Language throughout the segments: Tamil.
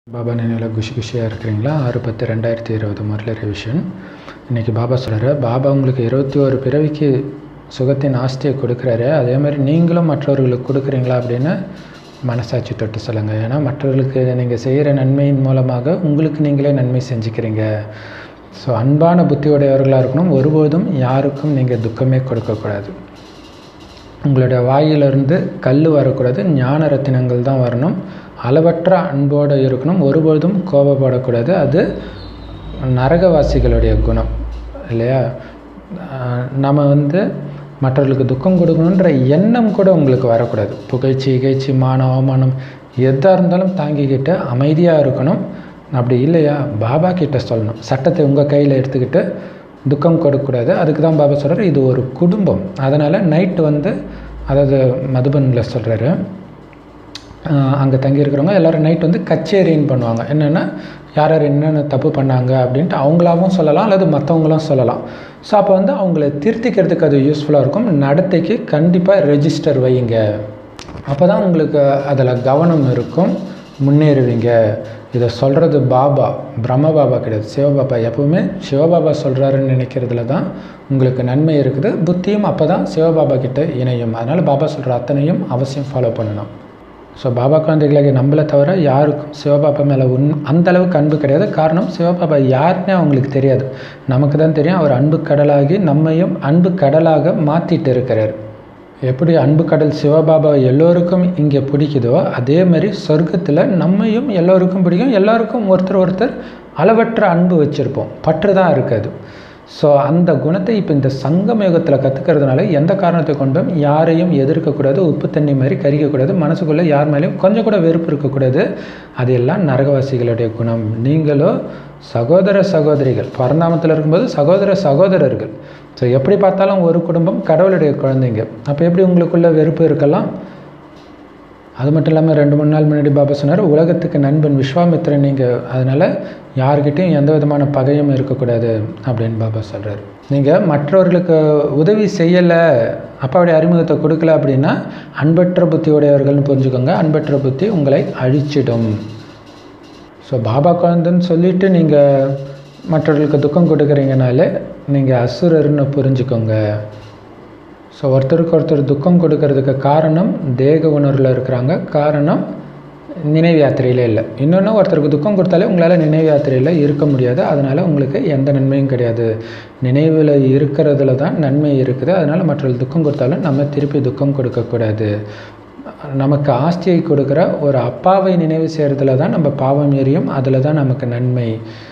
பாபா நினைவில் குஷி குஷியாக இருக்கிறீங்களா ஆறு பத்து ரெண்டாயிரத்தி இருபது முரளி ரிவிஷன் இன்றைக்கி பாபா சொல்கிறாரு பாபா உங்களுக்கு இருபத்தி ஒரு பிறவிக்கு சுகத்தின் ஆஸ்தியை கொடுக்குறாரு அதே மாதிரி நீங்களும் மற்றவர்களுக்கு கொடுக்குறீங்களா அப்படின்னு மனசாட்சி தொட்டு சொல்லுங்கள் ஏன்னா மற்றவர்களுக்கு நீங்கள் செய்கிற நன்மையின் மூலமாக உங்களுக்கு நீங்களே நன்மை செஞ்சுக்கிறீங்க ஸோ அன்பான புத்தியுடையவர்களாக இருக்கணும் ஒருபோதும் யாருக்கும் நீங்கள் துக்கமே கொடுக்கக்கூடாது உங்களுடைய வாயிலிருந்து கல் வரக்கூடாது ஞான ரத்தினங்கள் தான் வரணும் அளவற்ற அன்போடு இருக்கணும் ஒருபொழுதும் கோபப்படக்கூடாது அது நரகவாசிகளுடைய குணம் இல்லையா நம்ம வந்து மற்றவர்களுக்கு துக்கம் கொடுக்கணுன்ற எண்ணம் கூட உங்களுக்கு வரக்கூடாது புகழ்ச்சி இகழ்ச்சி மானம் அவமானம் எதாக இருந்தாலும் தாங்கிக்கிட்டு அமைதியாக இருக்கணும் அப்படி இல்லையா பாபா கிட்ட சொல்லணும் சட்டத்தை உங்கள் கையில் எடுத்துக்கிட்டு துக்கம் கொடுக்கக்கூடாது அதுக்கு தான் பாபா சொல்கிறார் இது ஒரு குடும்பம் அதனால் நைட்டு வந்து அதாவது மதுபனில் சொல்கிறாரு அங்கே தங்கியிருக்கிறவங்க எல்லோரும் நைட் வந்து கச்சேரின்னு பண்ணுவாங்க என்னென்னா யார் யார் என்னென்ன தப்பு பண்ணாங்க அப்படின்ட்டு அவங்களாவும் சொல்லலாம் அல்லது மற்றவங்களும் சொல்லலாம் ஸோ அப்போ வந்து அவங்கள திருத்திக்கிறதுக்கு அது யூஸ்ஃபுல்லாக இருக்கும் நடத்தைக்கு கண்டிப்பாக ரெஜிஸ்டர் வைங்க அப்போ தான் உங்களுக்கு அதில் கவனம் இருக்கும் முன்னேறுவீங்க இதை சொல்கிறது பாபா பிரம்ம பாபா கிடையாது சிவபாபா எப்பவுமே சிவபாபா சொல்கிறாருன்னு நினைக்கிறதுல தான் உங்களுக்கு நன்மை இருக்குது புத்தியும் அப்போ தான் சிவபாபா கிட்ட இணையும் அதனால் பாபா சொல்கிற அத்தனையும் அவசியம் ஃபாலோ பண்ணணும் ஸோ பாபா குழந்தைகளுக்கு நம்மளை தவிர யாருக்கும் சிவபாபா மேலே உன் அந்தளவுக்கு அன்பு கிடையாது காரணம் சிவபாபா யாருன்னே அவங்களுக்கு தெரியாது நமக்கு தான் தெரியும் அவர் அன்பு கடலாகி நம்மையும் அன்பு கடலாக மாற்றிட்டு இருக்கிறார் எப்படி அன்பு கடல் சிவபாபா எல்லோருக்கும் இங்கே பிடிக்குதோ அதே மாதிரி சொர்க்கத்தில் நம்மையும் எல்லோருக்கும் பிடிக்கும் எல்லோருக்கும் ஒருத்தர் ஒருத்தர் அளவற்ற அன்பு வச்சுருப்போம் பற்று தான் இருக்காது ஸோ அந்த குணத்தை இப்போ இந்த சங்கம் யுகத்தில் கற்றுக்கிறதுனால எந்த காரணத்தை கொண்டும் யாரையும் எதிர்க்கக்கூடாது உப்பு தண்ணி மாதிரி கரிக்கக்கூடாது மனசுக்குள்ளே யார் மேலேயும் கொஞ்சம் கூட வெறுப்பு இருக்கக்கூடாது அது எல்லாம் நரகவாசிகளுடைய குணம் நீங்களோ சகோதர சகோதரிகள் பரந்தாமத்தில் இருக்கும்போது சகோதர சகோதரர்கள் ஸோ எப்படி பார்த்தாலும் ஒரு குடும்பம் கடவுளுடைய குழந்தைங்க அப்போ எப்படி உங்களுக்குள்ள வெறுப்பு இருக்கலாம் அது மட்டும் இல்லாமல் ரெண்டு மூணு நாள் முன்னாடி பாபா சொன்னார் உலகத்துக்கு நண்பன் விஸ்வாமித்திரன் நீங்கள் அதனால் யார்கிட்டையும் எந்த விதமான பகையும் இருக்கக்கூடாது அப்படின்னு பாபா சொல்கிறார் நீங்கள் மற்றவர்களுக்கு உதவி செய்யலை அப்பாவுடைய அறிமுகத்தை கொடுக்கல அப்படின்னா அன்பற்ற புத்தியுடையவர்கள்னு புரிஞ்சுக்கோங்க அன்பற்ற புத்தி உங்களை அழிச்சிடும் ஸோ பாபா குழந்தைன்னு சொல்லிவிட்டு நீங்கள் மற்றவர்களுக்கு துக்கம் கொடுக்குறீங்கனாலே நீங்கள் அசுரர்னு புரிஞ்சுக்கோங்க ஸோ ஒருத்தருக்கு ஒருத்தர் துக்கம் கொடுக்கறதுக்கு காரணம் தேக உணர்வில் இருக்கிறாங்க காரணம் நினைவு யாத்திரையிலே இல்லை இன்னொன்று ஒருத்தருக்கு துக்கம் கொடுத்தாலே உங்களால் நினைவு யாத்திரையில் இருக்க முடியாது அதனால் உங்களுக்கு எந்த நன்மையும் கிடையாது நினைவில் இருக்கிறதுல தான் நன்மை இருக்குது அதனால் மற்றவர்கள் துக்கம் கொடுத்தாலும் நம்ம திருப்பி துக்கம் கொடுக்கக்கூடாது நமக்கு ஆஸ்தியை கொடுக்குற ஒரு அப்பாவை நினைவு செய்கிறதுல தான் நம்ம பாவம் எரியும் அதில் தான் நமக்கு நன்மை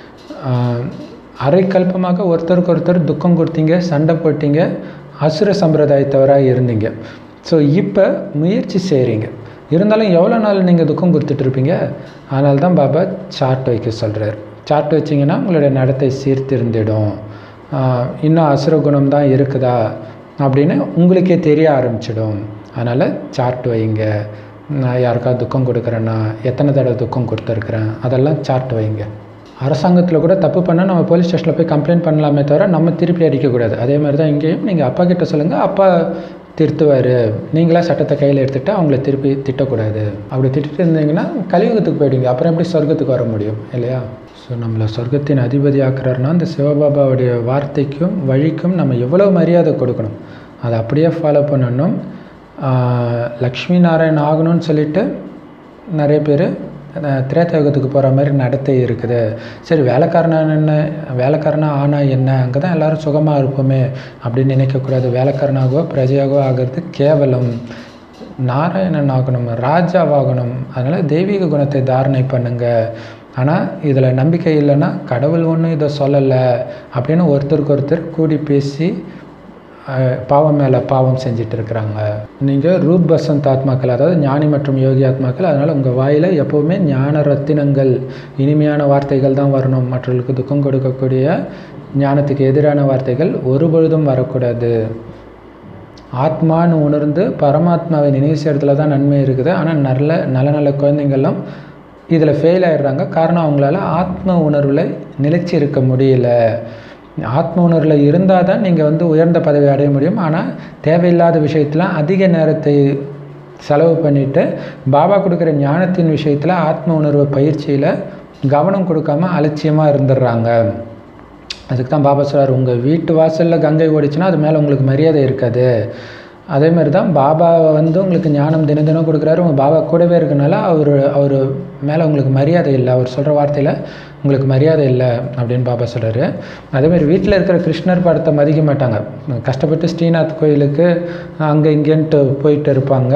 அரைக்கல்பமாக ஒருத்தருக்கு ஒருத்தர் துக்கம் கொடுத்தீங்க சண்டை போட்டீங்க அசுர சம்பிரதாயத்தவராக இருந்தீங்க ஸோ இப்போ முயற்சி செய்கிறீங்க இருந்தாலும் எவ்வளோ நாள் நீங்கள் துக்கம் கொடுத்துட்ருப்பீங்க அதனால தான் பாபா சார்ட் வைக்க சொல்கிறார் சார்ட் வச்சிங்கன்னா உங்களுடைய நடத்தை சீர்திருந்திடும் இன்னும் அசுர குணம் தான் இருக்குதா அப்படின்னு உங்களுக்கே தெரிய ஆரம்பிச்சிடும் அதனால் சார்ட் வைங்க நான் யாருக்காவது துக்கம் கொடுக்குறேன்னா எத்தனை தடவை துக்கம் கொடுத்துருக்குறேன் அதெல்லாம் சார்ட் வைங்க அரசாங்கத்தில் கூட தப்பு பண்ணால் நம்ம போலீஸ் ஸ்டேஷனில் போய் கம்ப்ளைண்ட் பண்ணலாமே தவிர நம்ம திருப்பி அடிக்கக்கூடாது அதே மாதிரி தான் இங்கேயும் நீங்கள் அப்பா கிட்ட சொல்லுங்கள் அப்பா திருத்துவார் நீங்களாக சட்டத்தை கையில் எடுத்துகிட்டு அவங்கள திருப்பி திட்டக்கூடாது அப்படி திட்டிட்டு இருந்தீங்கன்னா கலியுகத்துக்கு போயிடுங்க அப்புறம் எப்படி சொர்க்கத்துக்கு வர முடியும் இல்லையா ஸோ நம்மளை சொர்க்கத்தின் அதிபதி ஆக்குறாருன்னா அந்த சிவபாபாவுடைய வார்த்தைக்கும் வழிக்கும் நம்ம எவ்வளோ மரியாதை கொடுக்கணும் அதை அப்படியே ஃபாலோ பண்ணணும் லக்ஷ்மி நாராயண் ஆகணும்னு சொல்லிட்டு நிறைய பேர் திரேத்தயுகத்துக்கு போகிற மாதிரி நடத்தை இருக்குது சரி வேலைக்காரனா என்ன வேலைக்காரனா ஆனால் என்ன அங்கே தான் எல்லோரும் சுகமாக இருப்போமே அப்படின்னு நினைக்கக்கூடாது வேலைக்காரனாகவோ பிரஜையாகவோ ஆகிறது கேவலம் நாராயணன் ஆகணும் ராஜாவாகணும் அதனால் தெய்வீக குணத்தை தாரணை பண்ணுங்கள் ஆனால் இதில் நம்பிக்கை இல்லைன்னா கடவுள் ஒன்றும் இதை சொல்லலை அப்படின்னு ஒருத்தருக்கு ஒருத்தர் கூடி பேசி பாவம் மேலே பாவம் செஞ்சிட்டு இருக்கிறாங்க நீங்கள் ரூப் பசந்த் ஆத்மாக்கள் அதாவது ஞானி மற்றும் யோகி ஆத்மாக்கள் அதனால் உங்கள் வாயில் எப்போவுமே ஞான ரத்தினங்கள் இனிமையான வார்த்தைகள் தான் வரணும் மற்றவர்களுக்கு துக்கம் கொடுக்கக்கூடிய ஞானத்துக்கு எதிரான வார்த்தைகள் ஒரு பொழுதும் வரக்கூடாது ஆத்மான்னு உணர்ந்து பரமாத்மாவை நினைவு செய்கிறதுல தான் நன்மை இருக்குது ஆனால் நல்ல நல்ல நல்ல குழந்தைங்கள்லாம் இதில் ஃபெயில் ஆகிடுறாங்க காரணம் அவங்களால ஆத்ம உணர்வில் நிலைச்சி இருக்க முடியல ஆத்ம உணர்வில் இருந்தால் தான் நீங்கள் வந்து உயர்ந்த பதவி அடைய முடியும் ஆனால் தேவையில்லாத விஷயத்தில் அதிக நேரத்தை செலவு பண்ணிவிட்டு பாபா கொடுக்குற ஞானத்தின் விஷயத்தில் ஆத்ம உணர்வு பயிற்சியில் கவனம் கொடுக்காம அலட்சியமாக இருந்துடுறாங்க அதுக்கு தான் பாபா சொல்றார் உங்கள் வீட்டு வாசலில் கங்கை ஓடிச்சுன்னா அது மேலே உங்களுக்கு மரியாதை இருக்காது அதே மாதிரி தான் பாபா வந்து உங்களுக்கு ஞானம் தினம் தினம் கொடுக்குறாரு உங்கள் பாபா கூடவே இருக்கனால அவர் அவர் மேலே உங்களுக்கு மரியாதை இல்லை அவர் சொல்கிற வார்த்தையில் உங்களுக்கு மரியாதை இல்லை அப்படின்னு பாபா சொல்கிறாரு அதேமாதிரி வீட்டில் இருக்கிற கிருஷ்ணர் படத்தை மதிக்க மாட்டாங்க கஷ்டப்பட்டு ஸ்ரீநாத் கோயிலுக்கு அங்கே இங்கேன்ட்டு போயிட்டு இருப்பாங்க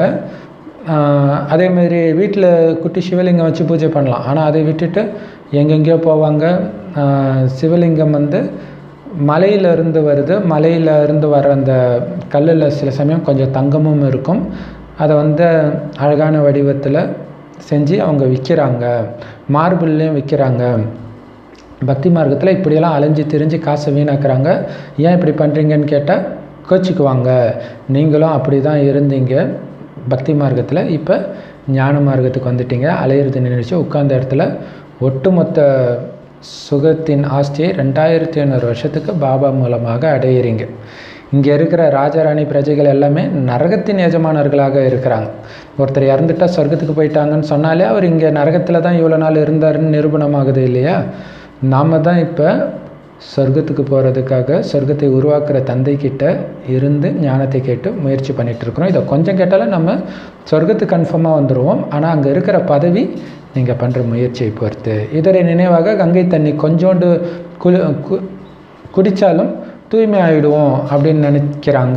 ஆஹ் அதேமாதிரி வீட்டில் குட்டி சிவலிங்கம் வச்சு பூஜை பண்ணலாம் ஆனால் அதை விட்டுட்டு எங்கெங்கேயோ போவாங்க ஆஹ் சிவலிங்கம் வந்து மலையில இருந்து வருது மலையில இருந்து வர அந்த கல்லில் சில சமயம் கொஞ்சம் தங்கமும் இருக்கும் அதை வந்து அழகான வடிவத்தில் செஞ்சு அவங்க விற்கிறாங்க மார்பிள்லேயும் விற்கிறாங்க பக்தி மார்க்கத்தில் இப்படியெல்லாம் அலைஞ்சு திரிஞ்சு காசை வீணாக்குறாங்க ஏன் இப்படி பண்ணுறீங்கன்னு கேட்டால் கோச்சிக்குவாங்க நீங்களும் அப்படி தான் இருந்தீங்க பக்தி மார்க்கத்தில் இப்போ ஞான மார்க்கத்துக்கு வந்துட்டீங்க அலையிறது நினைச்சு உட்கார்ந்த இடத்துல ஒட்டுமொத்த சுகத்தின் ஆஸ்தியை ரெண்டாயிரத்தி ஐநூறு வருஷத்துக்கு பாபா மூலமாக அடையிறீங்க இங்கே இருக்கிற ராஜாராணி பிரஜைகள் எல்லாமே நரகத்தின் எஜமானர்களாக இருக்கிறாங்க ஒருத்தர் இறந்துட்டா சொர்க்கத்துக்கு போயிட்டாங்கன்னு சொன்னாலே அவர் இங்கே நரகத்தில் தான் இவ்வளோ நாள் இருந்தாருன்னு நிரூபணமாகுது இல்லையா நாம தான் இப்போ சொர்க்கத்துக்கு போகிறதுக்காக சொர்க்கத்தை உருவாக்குற தந்தை கிட்ட இருந்து ஞானத்தை கேட்டு முயற்சி பண்ணிட்டு இருக்கிறோம் இதை கொஞ்சம் கேட்டாலும் நம்ம சொர்க்கத்துக்கு கன்ஃபார்மாக வந்துடுவோம் ஆனால் அங்கே இருக்கிற பதவி நீங்கள் பண்ணுற முயற்சியை பொறுத்து இதரை நினைவாக கங்கை தண்ணி கொஞ்சோண்டு குளி கு குடித்தாலும் தூய்மை ஆகிடுவோம் அப்படின்னு நினைக்கிறாங்க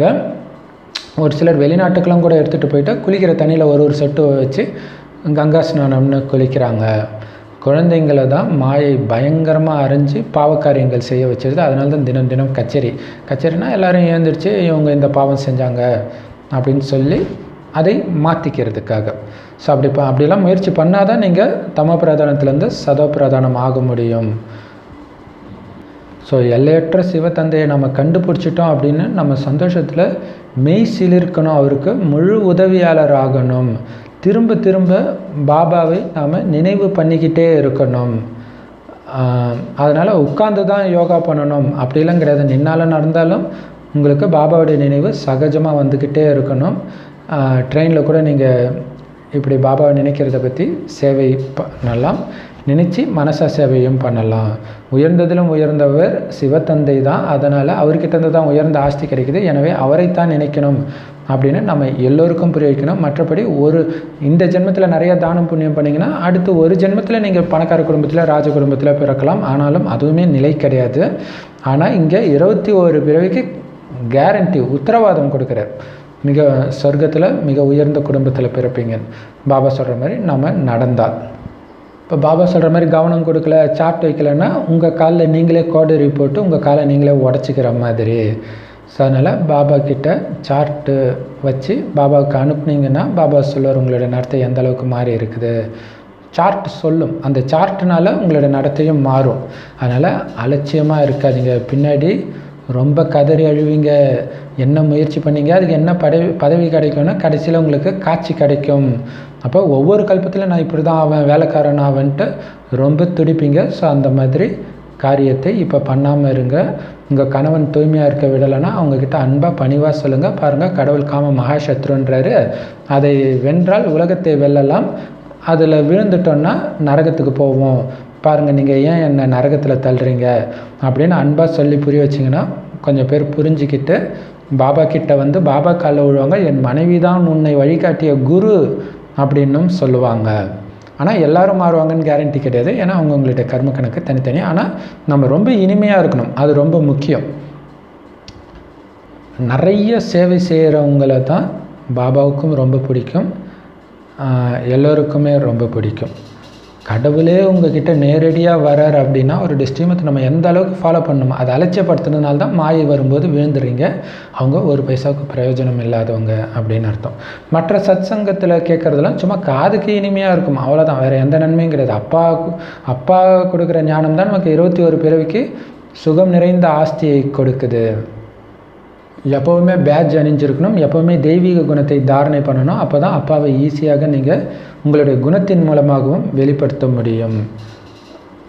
ஒரு சிலர் வெளிநாட்டுக்கெல்லாம் கூட எடுத்துகிட்டு போயிட்டு குளிக்கிற தண்ணியில் ஒரு ஒரு சொட்டு வச்சு கங்கா ஸ்நானம்னு குளிக்கிறாங்க குழந்தைங்களை தான் மாயை பயங்கரமாக அரைஞ்சு பாவக்காரியங்கள் செய்ய வச்சிருது அதனால தான் தினம் தினம் கச்சேரி கச்சேரினா எல்லாரும் ஏந்திரிச்சு இவங்க இந்த பாவம் செஞ்சாங்க அப்படின்னு சொல்லி அதை மாற்றிக்கிறதுக்காக ஸோ அப்படி ப அப்படிலாம் முயற்சி பண்ணால் தான் நீங்கள் தம பிரதானத்துலேருந்து சதோ பிரதானம் ஆக முடியும் ஸோ எல்லையற்ற சிவத்தந்தையை நம்ம கண்டுபிடிச்சிட்டோம் அப்படின்னு நம்ம சந்தோஷத்தில் மெய் சிலிர்க்கணும் அவருக்கு முழு உதவியாளர் ஆகணும் திரும்ப திரும்ப பாபாவை நாம் நினைவு பண்ணிக்கிட்டே இருக்கணும் அதனால் உட்காந்து தான் யோகா பண்ணணும் அப்படிலாம் கிடையாது நின்னாலும் நடந்தாலும் உங்களுக்கு பாபாவுடைய நினைவு சகஜமாக வந்துக்கிட்டே இருக்கணும் ட்ரெயினில் கூட நீங்கள் இப்படி பாபாவை நினைக்கிறத பற்றி சேவை பண்ணலாம் நினச்சி மனசா சேவையும் பண்ணலாம் உயர்ந்ததிலும் உயர்ந்தவர் சிவத்தந்தை தான் அதனால் அவர்கிட்ட தான் உயர்ந்த ஆஸ்தி கிடைக்குது எனவே அவரைத்தான் நினைக்கணும் அப்படின்னு நம்ம எல்லோருக்கும் புரிய வைக்கணும் மற்றபடி ஒரு இந்த ஜென்மத்தில் நிறைய தானம் புண்ணியம் பண்ணிங்கன்னா அடுத்து ஒரு ஜென்மத்தில் நீங்கள் பணக்கார குடும்பத்தில் ராஜ குடும்பத்தில் பிறக்கலாம் ஆனாலும் அதுவுமே நிலை கிடையாது ஆனால் இங்கே இருபத்தி ஒரு பிறவிக்கு கேரண்டி உத்தரவாதம் கொடுக்குறார் மிக சொர்க்கத்தில் மிக உயர்ந்த குடும்பத்தில் பிறப்பீங்க பாபா சொல்கிற மாதிரி நம்ம நடந்தால் இப்போ பாபா சொல்கிற மாதிரி கவனம் கொடுக்கல சாட் வைக்கலைன்னா உங்கள் காலில் நீங்களே கோடரி போட்டு உங்கள் காலை நீங்களே உடச்சிக்கிற மாதிரி ஸோ அதனால் பாபா கிட்ட சார்ட்டு வச்சு பாபாவுக்கு அனுப்புனீங்கன்னா பாபா சொல்லுவார் உங்களோட நடத்தை எந்த அளவுக்கு மாறி இருக்குது சார்ட் சொல்லும் அந்த சார்ட்னால உங்களோட நடத்தையும் மாறும் அதனால் அலட்சியமாக இருக்காதீங்க பின்னாடி ரொம்ப கதறி அழுவீங்க என்ன முயற்சி பண்ணீங்க அதுக்கு என்ன பதவி பதவி கிடைக்கும்னா கடைசியில் உங்களுக்கு காட்சி கிடைக்கும் அப்போ ஒவ்வொரு கல்பத்திலும் நான் இப்படி தான் ஆவேன் வேலைக்காரன் ஆவேன்ட்டு ரொம்ப துடிப்பீங்க ஸோ அந்த மாதிரி காரியத்தை இப்போ பண்ணாமல் இருங்க உங்கள் கணவன் தூய்மையாக இருக்க விடலைன்னா அவங்கக்கிட்ட அன்பாக பணிவாக சொல்லுங்கள் பாருங்கள் கடவுள் காம மகாசத்ருன்றாரு அதை வென்றால் உலகத்தை வெல்லலாம் அதில் விழுந்துட்டோன்னா நரகத்துக்கு போவோம் பாருங்கள் நீங்கள் ஏன் என்னை நரகத்தில் தள்ளுறீங்க அப்படின்னு அன்பாக சொல்லி புரிய வச்சிங்கன்னா கொஞ்சம் பேர் புரிஞ்சுக்கிட்டு பாபா கிட்ட வந்து பாபா காலில் விழுவாங்க என் மனைவி தான் உன்னை வழிகாட்டிய குரு அப்படின்னும் சொல்லுவாங்க ஆனால் எல்லாரும் மாறுவாங்கன்னு கேரண்டி கிடையாது ஏன்னா அவங்கவுங்களுடைய கர்ம கணக்கு தனித்தனி ஆனால் நம்ம ரொம்ப இனிமையாக இருக்கணும் அது ரொம்ப முக்கியம் நிறைய சேவை செய்கிறவங்கள தான் பாபாவுக்கும் ரொம்ப பிடிக்கும் எல்லோருக்குமே ரொம்ப பிடிக்கும் கடவுளே உங்ககிட்ட நேரடியாக வரார் அப்படின்னா ஒரு ஸ்ரீமத்தை நம்ம எந்த அளவுக்கு ஃபாலோ பண்ணணுமோ அதை அலட்சியப்படுத்துனதுனால தான் மாயை வரும்போது விழுந்துறீங்க அவங்க ஒரு பைசாவுக்கு பிரயோஜனம் இல்லாதவங்க அப்படின்னு அர்த்தம் மற்ற சத் சங்கத்தில் கேட்குறதெல்லாம் சும்மா காதுக்கு இனிமையாக இருக்கும் அவ்வளோதான் வேறு எந்த நன்மையும் கிடையாது அப்பா அப்பா கொடுக்குற ஞானம் தான் நமக்கு இருபத்தி ஒரு பிறவிக்கு சுகம் நிறைந்த ஆஸ்தியை கொடுக்குது எப்போவுமே பேட்ஜ் அணிஞ்சிருக்கணும் எப்போவுமே தெய்வீக குணத்தை தாரணை பண்ணணும் அப்போ தான் அப்பாவை ஈஸியாக நீங்கள் உங்களுடைய குணத்தின் மூலமாகவும் வெளிப்படுத்த முடியும்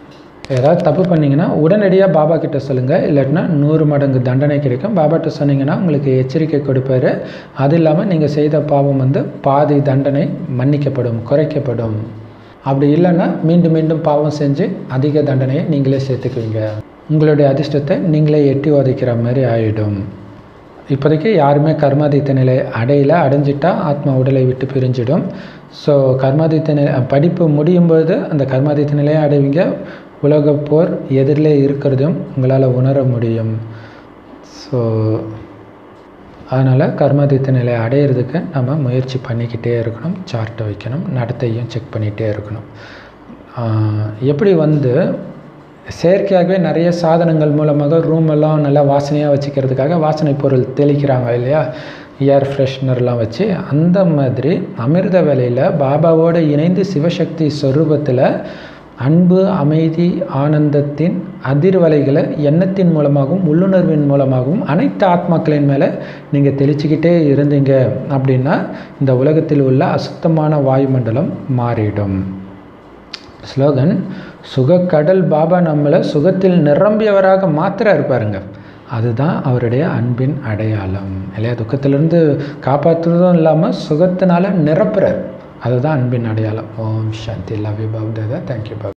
ஏதாவது தப்பு பண்ணிங்கன்னா உடனடியாக பாபா கிட்ட சொல்லுங்கள் இல்லாட்டினா நூறு மடங்கு தண்டனை கிடைக்கும் பாபாட்ட சொன்னீங்கன்னா உங்களுக்கு எச்சரிக்கை கொடுப்பாரு அது இல்லாமல் நீங்கள் செய்த பாவம் வந்து பாதி தண்டனை மன்னிக்கப்படும் குறைக்கப்படும் அப்படி இல்லைன்னா மீண்டும் மீண்டும் பாவம் செஞ்சு அதிக தண்டனையை நீங்களே சேர்த்துக்குவீங்க உங்களுடைய அதிர்ஷ்டத்தை நீங்களே எட்டி உதைக்கிற மாதிரி ஆகிடும் இப்போதைக்கு யாருமே கர்மாதித்த நிலை அடையல அடைஞ்சிட்டா ஆத்மா உடலை விட்டு பிரிஞ்சிடும் ஸோ கர்மாதித்த நிலை படிப்பு முடியும் போது அந்த கர்மாதித்த நிலையை அடைவீங்க உலகப் போர் எதிரிலே இருக்கிறதும் உங்களால் உணர முடியும் ஸோ அதனால் கர்மாதித்த நிலையை அடையிறதுக்கு நம்ம முயற்சி பண்ணிக்கிட்டே இருக்கணும் சார்ட்டை வைக்கணும் நடத்தையும் செக் பண்ணிகிட்டே இருக்கணும் ஆஹ் எப்படி வந்து செயற்கையாகவே நிறைய சாதனங்கள் மூலமாக ரூம் எல்லாம் நல்லா வாசனையாக வச்சுக்கிறதுக்காக வாசனை பொருள் தெளிக்கிறாங்க இல்லையா ஏர் ஃப்ரெஷ்னர்லாம் வச்சு அந்த மாதிரி அமிர்த வேலையில் பாபாவோடு இணைந்து சிவசக்தி ஸ்வரூபத்தில் அன்பு அமைதி ஆனந்தத்தின் அதிர்வலைகளை எண்ணத்தின் மூலமாகவும் உள்ளுணர்வின் மூலமாகவும் அனைத்து ஆத்மாக்களின் மேலே நீங்கள் தெளிச்சுக்கிட்டே இருந்தீங்க அப்படின்னா இந்த உலகத்தில் உள்ள அசுத்தமான வாயுமண்டலம் மாறிடும் ஸ்லோகன் சுகக்கடல் பாபா நம்மளை சுகத்தில் நிரம்பியவராக மாத்திர இருப்பாருங்க அதுதான் அவருடைய அன்பின் அடையாளம் இல்லையா துக்கத்திலிருந்து காப்பாற்றுறதும் இல்லாமல் சுகத்தினால நிரப்புறார் அதுதான் அன்பின் அடையாளம் Om Shanti love you Bap Dada thank you pop